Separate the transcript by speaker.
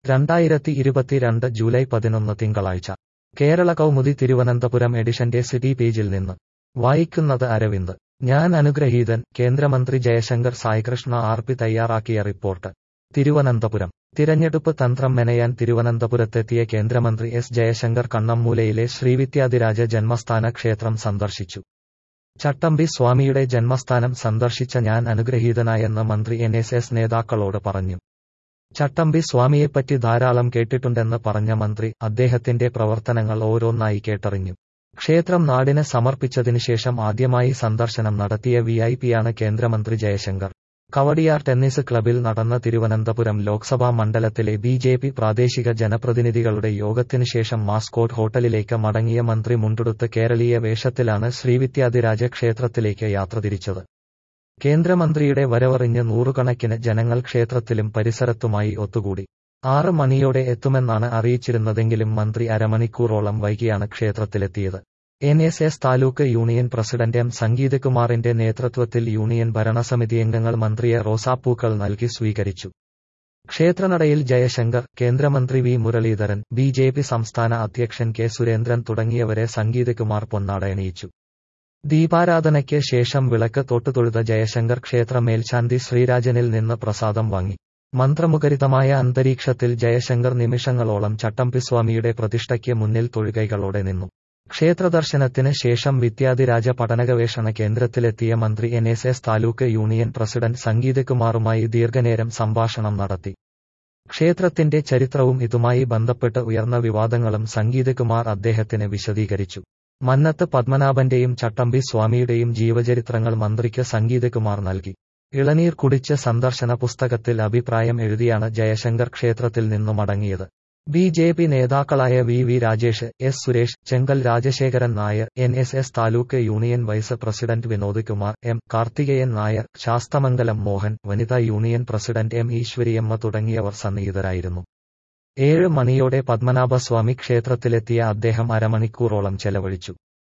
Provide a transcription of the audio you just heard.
Speaker 1: രണ്ടായിരത്തി ഇരുപത്തിരണ്ട് ജൂലൈ പതിനൊന്ന് തിങ്കളാഴ്ച കേരള കൗമുദി തിരുവനന്തപുരം എഡിഷന്റെ സിറ്റി പേജിൽ നിന്ന് വായിക്കുന്നത് അരവിന്ദ് ഞാൻ അനുഗ്രഹീതൻ കേന്ദ്രമന്ത്രി ജയശങ്കർ സായികൃഷ്ണ ആർ പി തയ്യാറാക്കിയ റിപ്പോർട്ട് തിരുവനന്തപുരം തിരഞ്ഞെടുപ്പ് തന്ത്രം മെനയാൻ തിരുവനന്തപുരത്തെത്തിയ കേന്ദ്രമന്ത്രി എസ് ജയശങ്കർ കണ്ണമ്മൂലയിലെ ശ്രീവിദ്യാധിരാജ ജന്മസ്ഥാന ക്ഷേത്രം സന്ദർശിച്ചു ചട്ടമ്പി സ്വാമിയുടെ ജന്മസ്ഥാനം സന്ദർശിച്ച ഞാൻ അനുഗ്രഹീതനായെന്ന് മന്ത്രി എൻ എസ് എസ് നേതാക്കളോട് പറഞ്ഞു ചട്ടമ്പി സ്വാമിയെപ്പറ്റി ധാരാളം കേട്ടിട്ടുണ്ടെന്ന് പറഞ്ഞ മന്ത്രി അദ്ദേഹത്തിന്റെ പ്രവർത്തനങ്ങൾ ഓരോന്നായി കേട്ടറിഞ്ഞു ക്ഷേത്രം നാടിന് സമർപ്പിച്ചതിനുശേഷം ആദ്യമായി സന്ദർശനം നടത്തിയ വി ഐ പിയാണ് കേന്ദ്രമന്ത്രി ജയശങ്കർ കവടിയാർ ടെന്നീസ് ക്ലബിൽ നടന്ന തിരുവനന്തപുരം ലോക്സഭാ മണ്ഡലത്തിലെ ബി ജെ പി പ്രാദേശിക ജനപ്രതിനിധികളുടെ യോഗത്തിനുശേഷം മാസ്കോട്ട് ഹോട്ടലിലേക്ക് മടങ്ങിയ മന്ത്രി മുണ്ടുടുത്ത് കേരളീയ വേഷത്തിലാണ് ശ്രീവിദ്യാധിരാജ ക്ഷേത്രത്തിലേക്ക് യാത്ര തിരിച്ചത് കേന്ദ്രമന്ത്രിയുടെ വരവറിഞ്ഞ് നൂറുകണക്കിന് ജനങ്ങൾ ക്ഷേത്രത്തിലും പരിസരത്തുമായി ഒത്തുകൂടി ആറ് മണിയോടെ എത്തുമെന്നാണ് അറിയിച്ചിരുന്നതെങ്കിലും മന്ത്രി അരമണിക്കൂറോളം വൈകിയാണ് ക്ഷേത്രത്തിലെത്തിയത് N S S taluk union president M സംഗീതകുമാറിന്റെ നേതൃത്വത്തിൽ യൂണിയൻ ഭരണസമിതിയംഗങ്ങൾ മന്ത്രിയെ റോസാപ്പൂക്കൾ നൽകി സ്വീകരിച്ചു ക്ഷേത്രനടയിൽ ജയശങ്കർ കേന്ദ്രമന്ത്രി V Muraleedharan B J P സംസ്ഥാന അധ്യക്ഷൻ കെ സുരേന്ദ്രൻ തുടങ്ങിയവരെ സംഗീതകുമാർ പൊന്നാടയണിയിച്ചു ദീപാരാധനയ്ക്ക് ശേഷം വിളക്ക് തൊട്ടുതൊഴുത ജയശങ്കർ ക്ഷേത്ര മേൽശാന്തി ശ്രീരാജനിൽ നിന്ന് പ്രസാദം വാങ്ങി മന്ത്രമുഖരിതമായ അന്തരീക്ഷത്തിൽ ജയശങ്കർ നിമിഷങ്ങളോളം ചട്ടമ്പിസ്വാമിയുടെ പ്രതിഷ്ഠയ്ക്ക് മുന്നിൽ തൊഴുകൈകളോടെ നിന്നു ക്ഷേത്രദർശനത്തിന് ശേഷം വിദ്യാധിരാജ പഠനഗവേഷണ കേന്ദ്രത്തിലെത്തിയ മന്ത്രി N S S taluk union president സംഗീതകുമാറുമായി ദീർഘനേരം സംഭാഷണം നടത്തി ക്ഷേത്രത്തിന്റെ ചരിത്രവും ഇതുമായി ബന്ധപ്പെട്ട് ഉയർന്ന വിവാദങ്ങളും സംഗീതകുമാർ അദ്ദേഹത്തിന് വിശദീകരിച്ചു മന്നത്ത് പത്മനാഭന്റെയും ചട്ടമ്പി സ്വാമിയുടെയും ജീവചരിത്രങ്ങൾ മന്ത്രിക്ക് സംഗീതകുമാർ നൽകി ഇളനീർ കുടിച്ച് സന്ദർശന പുസ്തകത്തിൽ അഭിപ്രായം എഴുതിയാണ് ജയശങ്കർ ക്ഷേത്രത്തിൽ നിന്നു മടങ്ങിയത് ബി ജെ പി നേതാക്കളായ V V Rajesh S Suresh Chengal Rajasekharan Nair N S S taluk union vice president Vinod Kumar M Karthikeyan Nair Sasthamangalam Mohan വനിതാ യൂണിയൻ പ്രസിഡന്റ് എം ഈശ്വരിയമ്മ തുടങ്ങിയവർ സന്നിഹിതരായിരുന്നു ഏഴ് മണിയോടെ പത്മനാഭസ്വാമി ക്ഷേത്രത്തിലെത്തിയ അദ്ദേഹം അരമണിക്കൂറോളം ചെലവഴിച്ചു